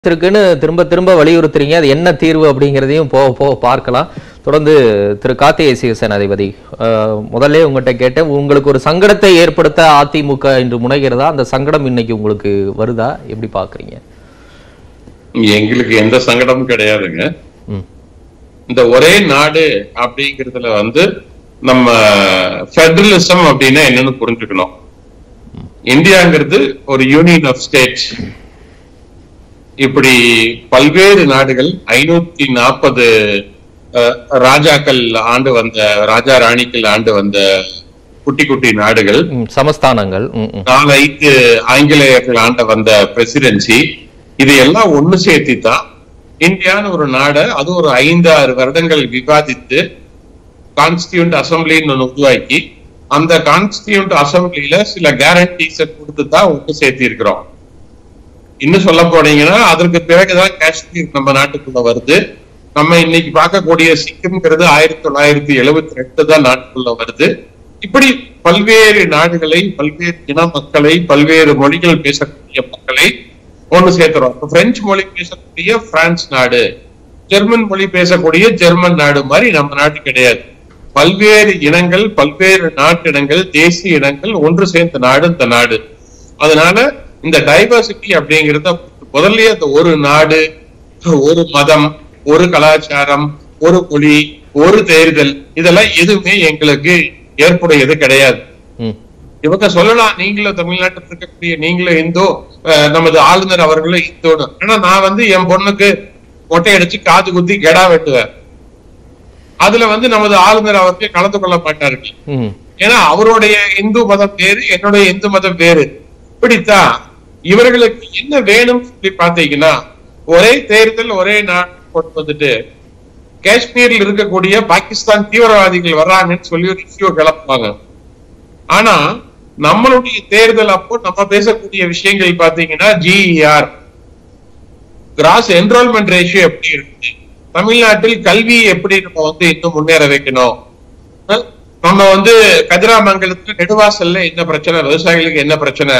இருக்குன்னு திரும்ப திரும்ப வலியுறுத்துறீங்க அது என்ன தீர்வு அப்படிங்கிறதையும் போக போக பார்க்கலாம் தொடர்ந்து திரு கார்த்திகை சிவசேனாதிபதி அஹ், முதல்ல உங்கள்கிட்ட கேட்டேன் உங்களுக்கு ஒரு சங்கடத்தை ஏற்படுத்த அதிமுக இன்று முனைகிறதா அந்த சங்கடம் இன்னைக்கு உங்களுக்கு வருதா எப்படி பாக்குறீங்க எங்களுக்கு எந்த சங்கடமும் கிடையாதுங்க ம் இந்த ஒரே நாடு அப்படிங்கிறதுல வந்து நம்ம ஃபெடரலிசம் அப்படின்னா என்னன்னு புரிஞ்சுக்கணும் இந்தியாங்கிறது ஒரு யூனியன் ஆஃப் ஸ்டேட்ஸ் இப்படி பல்வேறு நாடுகள் ஐநூத்தி நாற்பது ராஜாக்கள் ஆண்டு வந்த ராஜா ராணிகள் ஆண்டு வந்த குட்டி குட்டி நாடுகள் ம், சமஸ்தானங்கள் ம் ம் நாலு ஐந்து ஆங்கிலேயர்கள் ஆண்ட வந்த பிரசிடென்சி இது எல்லாம் ஒண்ணு சேர்த்தி தான் இந்தியான்னு ஒரு நாடை அது ஒரு ஐந்து ஆறு வருடங்கள் விவாதித்து கான்ஸ்டியூண்ட் அசம்பிளின்னு ஒண்ணு உருவாக்கி அந்த கான்ஸ்டியூண்ட் அசம்பிளில சில கேரண்டிஸ கொடுத்து தான் ஒன்று சேர்த்தி இருக்கிறோம் இன்னும் சொல்ல போனீங்கன்னா அதற்கு பிறகுதான் காஷ்மீர் நம்ம நாட்டுக்குள்ள வருது நம்ம இன்னைக்கு பார்க்கக்கூடிய சிக்கிம்ங்கிறது ஆயிரத்தி தொள்ளாயிரத்தி எழுபத்தி ரெண்டு தான் நாட்டுக்குள்ள வருது இப்படி பல்வேறு நாடுகளை பல்வேறு இன மக்களை பல்வேறு மொழிகள் பேசக்கூடிய மக்களை ஒண்ணு சேர்க்கிறோம் இப்ப பிரெஞ்சு மொழி பேசக்கூடிய பிரான்ஸ் நாடு ஜெர்மன் மொழி பேசக்கூடிய ஜெர்மன் நாடு மாதிரி நம்ம நாட்டு கிடையாது பல்வேறு இனங்கள் பல்வேறு நாட்டினங்கள் தேசிய இனங்கள் ஒன்று சேர்ந்த நாடு இந்த நாடு அதனால இந்த டைவர்சிட்டி அப்படிங்கறத முதல்லயே அந்த ஒரு நாடு ஒரு மதம் ஒரு கலாச்சாரம் ஒரு மொழி ஒரு தேர்தல் இதெல்லாம் எதுவுமே எங்களுக்கு ஏற்புடையது கிடையாது ம் இவங்க சொல்லலாம் நீங்களும் தமிழ்நாட்டில் இருக்கக்கூடிய நீங்களும் இந்து அஹ், நமது ஆளுநர் அவர்களும் இந்துன்னு ஆனா நான் வந்து என் பொண்ணுக்கு மொட்டை அடிச்சு காது குத்தி கெடா வெட்டுவேன் அதுல வந்து நமது ஆளுநர் அவர்கள் கலந்து கொள்ள மாட்டார்கள் ம் ஏன்னா அவருடைய இந்து மதம் வேறு என்னுடைய இந்து மதம் வேறு இப்படித்தான் இவர்களுக்கு என்ன வேணும் சொல்லி பாத்தீங்கன்னா ஒரே தேர்தல் ஒரே நாடு கொண்டு வந்துட்டு காஷ்மீரில் இருக்கக்கூடிய பாகிஸ்தான் தீவிரவாதிகள் வர்றாங்கன்னு சொல்லி ஒரு இஷ்யூ கிளப்புவாங்க ஆனா நம்மளுடைய தேர்தல் அப்போ நம்ம பேசக்கூடிய விஷயங்கள் பாத்தீங்கன்னா ஜிஇஆர் கிராஸ் என்ரோல்மெண்ட் ரேஷியோ எப்படி இருக்கு தமிழ்நாட்டில் கல்வி எப்படி நம்ம வந்து இன்னும் முன்னேற வைக்கணும் அஹ் நம்ம வந்து கதிராமங்கலத்துல நெடுவாசல்ல என்ன பிரச்சனை விவசாயிகளுக்கு என்ன பிரச்சனை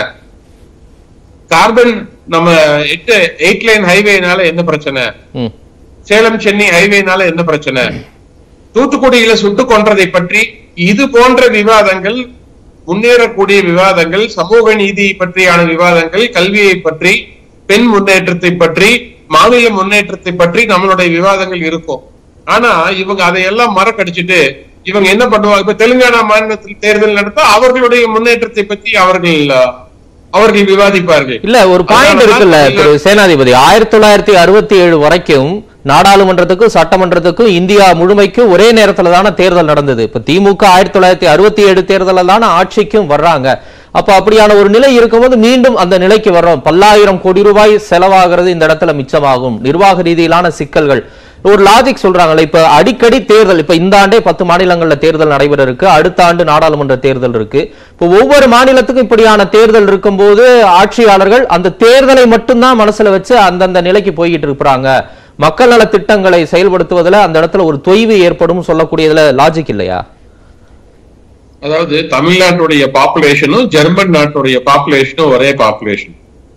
கார்பன் நம்ம எட்டு எயிட் லைன் ஹைவேனால என்ன பிரச்சனை ம் சேலம் சென்னை ஹைவேனால என்ன பிரச்சனை தூத்துக்குடியில சுட்டு கொன்றதை பற்றி இது போன்ற விவாதங்கள் முன்னேறக்கூடிய விவாதங்கள் சமூக நீதி பற்றியான விவாதங்கள் கல்வியை பற்றி பெண் முன்னேற்றத்தை பற்றி மாநில முன்னேற்றத்தை பற்றி நம்மளுடைய விவாதங்கள் இருக்கும் ஆனா இவங்க அதையெல்லாம் மறக்கடிச்சிட்டு இவங்க என்ன பண்ணுவாங்க இப்ப தெலுங்கானா மாநிலத்தில் தேர்தல் நடத்தா அவர்களுடைய முன்னேற்றத்தை பத்தி அவர்கள் அவர்கள் விவாதிப்பார்கள் இல்ல ஒரு பாயிண்ட் இருக்குல்ல திரு சேனாதிபதி ஆயிரத்தி தொள்ளாயிரத்தி அறுபத்தி ஏழு வரைக்கும் நாடாளுமன்றத்துக்கும் சட்டமன்றத்துக்கும் இந்தியா முழுமைக்கும் ஒரே நேரத்துல தானே தேர்தல் நடந்தது இப்ப திமுக ஆயிரத்தி தொள்ளாயிரத்தி அறுபத்தி ஏழு தேர்தலில் தானே ஆட்சிக்கும் வர்றாங்க அப்ப அப்படியான ஒரு நிலை இருக்கும்போது மீண்டும் அந்த நிலைக்கு வர்றோம் பல்லாயிரம் கோடி ரூபாய் செலவாகிறது இந்த இடத்துல மிச்சமாகும் நிர்வாக ரீதியிலான சிக்கல்கள் ஒரு லாஜிக் சொல்றாங்கல்ல இப்ப அடிக்கடி தேர்தல் இப்ப இந்த ஆண்டே பத்து மாநிலங்கள்ல தேர்தல் நடைபெற இருக்கு அடுத்த ஆண்டு நாடாளுமன்ற தேர்தல் இருக்கு இப்போ ஒவ்வொரு மாநிலத்துக்கும் இப்படியான தேர்தல் இருக்கும்போது ஆட்சியாளர்கள் அந்த தேர்தலை மட்டும்தான் மனசுல வச்சு அந்தந்த நிலைக்கு போய்கிட்டு இருக்கிறாங்க மக்கள் நல திட்டங்களை செயல்படுத்துவதுல அந்த இடத்துல ஒரு தொய்வு ஏற்படும் சொல்லக்கூடியதுல லாஜிக் இல்லையா அதாவது தமிழ்நாட்டுடைய பாப்புலேஷனும் ஜெர்மன் நாட்டுடைய பாப்புலேஷனும் ஒரே பாப்புலேஷன்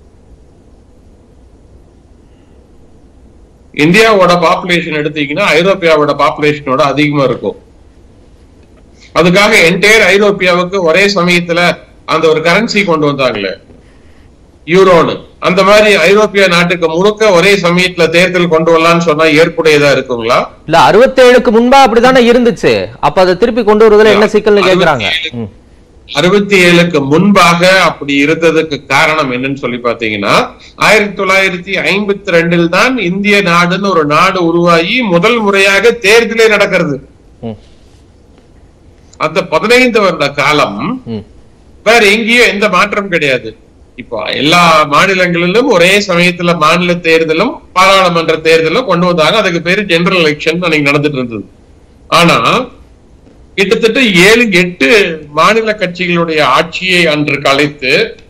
இந்தியாவோட பாப்புலேஷன் எடுத்தீங்கன்னா ஐரோப்பியாவோட பாப்புலேஷனோட அதிகமா இருக்கும் அதுக்காக என்டையர் ஐரோப்பியாவுக்கு ஒரே சமயத்துல அந்த ஒரு கரன்சி கொண்டு வந்தாங்களே யூரோன்னு அந்த மாதிரி ஐரோப்பிய நாட்டுக்கு முழுக்க ஒரே சமயத்துல தேர்தல் கொண்டு வரலாம்னு சொன்னா ஏற்புடையதா இருக்குங்களா இல்ல அறுபத்தேழுக்கு முன்பா அப்படித்தானே இருந்துச்சு அப்ப அதை திருப்பி கொண்டு வருவதுல என்ன சிக்கல்னு கேக்குறாங்க ம். அறுபத்தி ஏழுக்கு முன்பாக அப்படி இருந்ததுக்கு காரணம் என்னன்னு சொல்லி பாத்தீங்கன்னா ஆயிரத்தி தொள்ளாயிரத்தி ஐம்பத்தி ரெண்டில் தான் இந்திய நாடுன்னு ஒரு நாடு உருவாகி முதல் முறையாக தேர்தலே நடக்கிறது ம். அந்த பதினைந்து வருட காலம் ம். வேற எங்கேயும் எந்த மாற்றம் கிடையாது இப்போ எல்லா மாநிலங்களிலும் ஒரே சமயத்துல மாநில தேர்தலும் பாராளுமன்ற தேர்தலும் கொண்டு வந்தாங்க அதுக்கு பேரு ஜெனரல் எலெக்ஷன் அன்னைக்கு நடந்துட்டு இருந்தது ஆனா கிட்டத்தட்ட ஏழு எட்டு மாநில கட்சிகளுடைய ஆட்சியை அன்று கலைத்து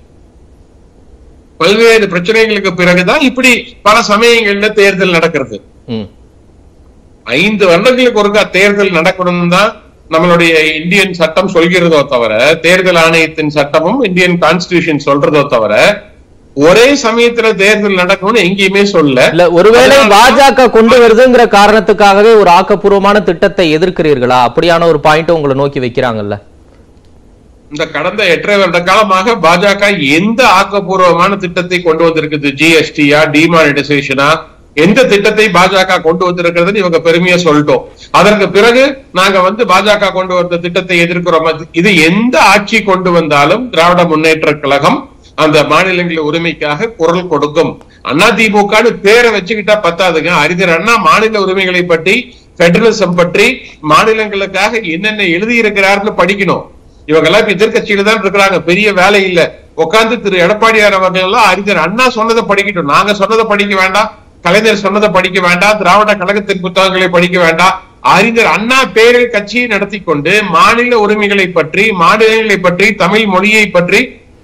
பல்வேறு பிரச்சனைகளுக்கு பிறகுதான் இப்படி பல சமயங்கள்ல தேர்தல் நடக்கிறது ம். ஐந்து வருடங்களுக்கு ஒருக்கா தேர்தல் நடக்கணும் தான் நம்மளுடைய இந்தியன் சட்டம் சொல்கிறதோ தவிர தேர்தல் ஆணையத்தின் சட்டமும் இந்தியன் கான்ஸ்டிடியூஷன் சொல்றதோ தவிர ஒரே சமயத்துல தேர்தல் நடக்கணும்னு எங்கேயுமே சொல்ல இல்ல ஒருவேளை அதனால- பாஜக கொண்டு வருதுங்கிற காரணத்துக்காகவே ஒரு ஆக்கப்பூர்வமான திட்டத்தை எதிர்க்கிறீர்களா அப்படியான ஒரு பாயிண்ட் உங்களை நோக்கி வைக்கிறாங்கல்ல இந்த கடந்த எட்டரை வருட காலமாக பாஜக எந்த ஆக்கப்பூர்வமான திட்டத்தை கொண்டு வந்திருக்குது ஜிஎஸ்டியா டிமானிட்டைசேஷனா எந்த திட்டத்தை பாஜக கொண்டு வந்திருக்கிறதுன்னு இவங்க பெருமையா சொல்லிட்டோம் அதற்கு பிறகு நாங்க வந்து பாஜக கொண்டு வந்த திட்டத்தை எதிர்க்கிறோம் அது- இது எந்த ஆட்சி கொண்டு வந்தாலும் திராவிட முன்னேற்ற கழகம் அந்த மாநிலங்களின் உரிமைக்காக குரல் கொடுக்கும் அதிமுகன்னு பேரை வச்சுக்கிட்டா பத்தாதுங்க அறிஞர் அண்ணா மாநில உரிமைகளை பற்றி பெடரலிசம் பற்றி மாநிலங்களுக்காக என்னென்ன எழுதி இருக்கிறார்னு படிக்கணும் இவங்க எல்லாம் இப்ப எதிர்கட்சியில தான் இருக்கிறாங்க பெரிய வேலை இல்ல உட்கார்ந்து திரு எடப்பாடியார் அவர்கள் எல்லாம் அறிஞர் அண்ணா சொன்னதை படிக்கட்டும் நாங்க சொன்னதை படிக்க வேண்டாம் கலைஞர் சொன்னதை படிக்க வேண்டாம் திராவிட கழகத்தின் புத்தகங்களை படிக்க வேண்டாம் அறிஞர் அண்ணா பேரில் கட்சியை நடத்தி கொண்டு மாநில உரிமைகளை பற்றி மாநிலங்களை பற்றி தமிழ் மொழியை பற்றி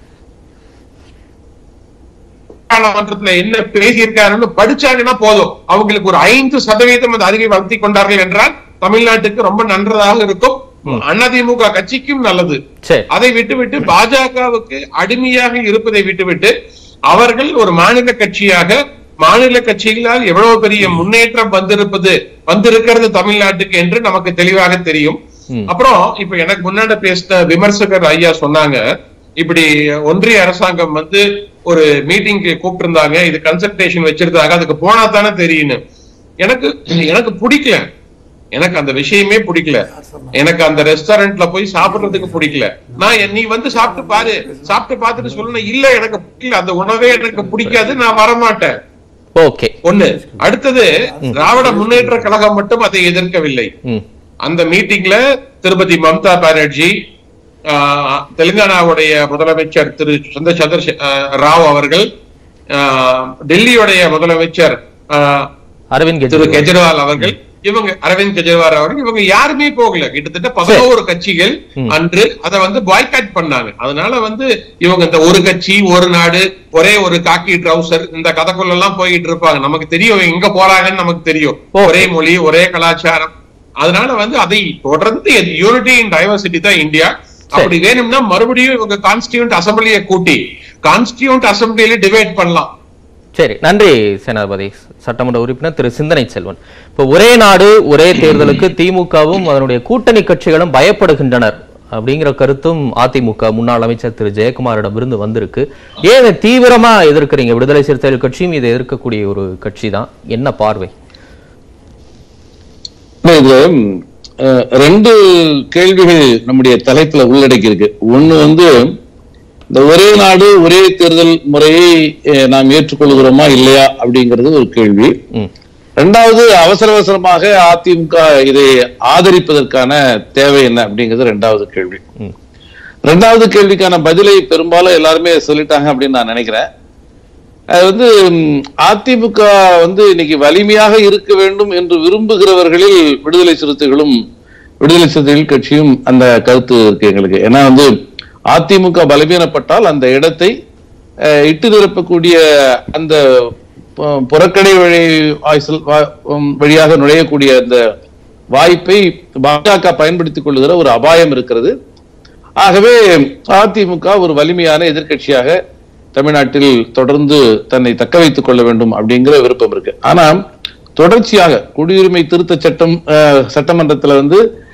நாடாளுமன்றத்துல என்ன பேசியிருக்காருன்னு படிச்சாங்கன்னா போதும் அவங்களுக்கு ஒரு ஐந்து சதவீதம் அந்த அறிவை வளர்த்தி கொண்டார்கள் என்றால் தமிழ்நாட்டுக்கு ரொம்ப நன்றதாக இருக்கும் அதிமுக கட்சிக்கும் நல்லது சரி அதை விட்டுவிட்டு பாஜகவுக்கு அடிமையாக இருப்பதை விட்டுவிட்டு அவர்கள் ஒரு மாநில கட்சியாக மாநில கட்சிகளால் எவ்வளவு பெரிய முன்னேற்றம் வந்திருப்பது வந்திருக்கிறது தமிழ்நாட்டுக்கு என்று நமக்கு தெளிவாக தெரியும் ம். அப்புறம் இப்ப எனக்கு முன்னாடி பேசின விமர்சகர் ஐயா சொன்னாங்க இப்படி ஒன்றிய அரசாங்கம் வந்து ஒரு மீட்டிங்க்கு கூப்பிட்டிருந்தாங்க இது கன்சல்டேஷன் வச்சிருந்தாங்க அதுக்கு போனா தானே தெரியும்னு எனக்கு எனக்கு பிடிக்கல எனக்கு அந்த விஷயமே பிடிக்கல எனக்கு அந்த ரெஸ்டாரண்ட்ல போய் சாப்பிடுறதுக்கு பிடிக்கல நான் என் நீ வந்து சாப்பிட்டு பாரு சாப்பிட்டு பார்த்துட்டு சொல்லணும் இல்ல எனக்கு பிடிக்கல அந்த உணவே எனக்கு பிடிக்காது நான் வரமாட்டேன் ஓகே ஒண்ணு அடுத்தது திராவிட முன்னேற்ற கழகம் மட்டும் அதை எதிர்க்கவில்லை ம் அந்த மீட்டிங்ல திருப்பதி மம்தா பானர்ஜி ஆஹ், தெலுங்கானாவுடைய முதலமைச்சர் திரு சந்திரசேகர் ராவ் அவர்கள் ஆஹ், டெல்லியுடைய முதலமைச்சர் ஆஹ், அரவிந்த் திரு கெஜ்ரிவால் கெஜ்ரிவால் அவர்கள் இவங்க அரவிந்த் கெஜ்ரிவால் அவர்கள் இவங்க யாருமே போகல கிட்டத்தட்ட பதினோரு கட்சிகள் அன்று அதை வந்து பாய்காட் பண்ணாங்க அதனால வந்து இவங்க இந்த ஒரு கட்சி ஒரு நாடு ஒரே ஒரு காக்கி ட்ரௌசர் இந்த கதைக்குள்ள எல்லாம் போயிட்டு இருப்பாங்க நமக்கு தெரியும் இவங்க எங்க போறாங்கன்னு நமக்கு தெரியும் ஓ. ஒரே மொழி ஒரே கலாச்சாரம் அதனால வந்து அதை தொடர்ந்து யூனிட்டி இன் டைவர்சிட்டி தான் இந்தியா அப்படி வேணும்னா மறுபடியும் இவங்க கான்ஸ்டியூண்ட் அசம்பிளியை கூட்டி கான்ஸ்டியூண்ட் அசம்பிளியில டிவைட் பண்ணலாம் சரி நன்றி சேனாதிபதி சட்டமன்ற உறுப்பினர் திரு சிந்தனை செல்வன் இப்போ ஒரே நாடு ஒரே தேர்தலுக்கு திமுகவும் அதனுடைய கூட்டணி கட்சிகளும் பயப்படுகின்றனர் அப்படிங்கிற கருத்தும் அதிமுக முன்னாள் அமைச்சர் திரு ஜெயக்குமாரிடமிருந்து வந்திருக்கு ஏன் இதை தீவிரமா எதிர்க்கிறீங்க விடுதலை சிறுத்தைகள் கட்சியும் இதை எதிர்க்கக்கூடிய ஒரு கட்சி தான் என்ன பார்வை இது அஹ், ரெண்டு கேள்விகள் நம்முடைய தலைப்புல உள்ளடக்கி இருக்கு ஒண்ணு வந்து இந்த ஒரே நாடு ஒரே தேர்தல் முறையை அஹ், நாம் ஏற்றுக்கொள்கிறோமா இல்லையா அப்படிங்கிறது ஒரு கேள்வி ம் ரெண்டாவது அவசர அவசரமாக அதிமுக இதை ஆதரிப்பதற்கான தேவை என்ன அப்படிங்கிறது ரெண்டாவது கேள்வி ம் ரெண்டாவது கேள்விக்கான பதிலை பெரும்பாலும் எல்லாருமே சொல்லிட்டாங்க அப்படின்னு நான் நினைக்கிறேன் அது வந்து ம், அதிமுக வந்து இன்னைக்கு வலிமையாக இருக்க வேண்டும் என்று விரும்புகிறவர்களில் விடுதலை சிறுத்தைகளும் விடுதலை சிறுத்தைகள் கட்சியும் அந்த கருத்து இருக்கு எங்களுக்கு ஏன்னா வந்து அதிமுக பலவீனப்பட்டால் அந்த இடத்தை அஹ், இட்டு நிரப்பக்கூடிய அந்த பு- புறக்கடை வழி வாய்ச்சல் வா- உம், வழியாக நுழையக்கூடிய அந்த வாய்ப்பை பாஜக பயன்படுத்திக் கொள்ளுகிற ஒரு அபாயம் இருக்கிறது ஆகவே அதிமுக ஒரு வலிமையான எதிர்க்கட்சியாக தமிழ்நாட்டில் தொடர்ந்து தன்னை தக்க வைத்துக் கொள்ள வேண்டும் அப்படிங்கிற விருப்பம் இருக்கு ஆனா தொடர்ச்சியாக குடியுரிமை திருத்த சட்டம் அஹ், சட்டமன்றத்துல வந்து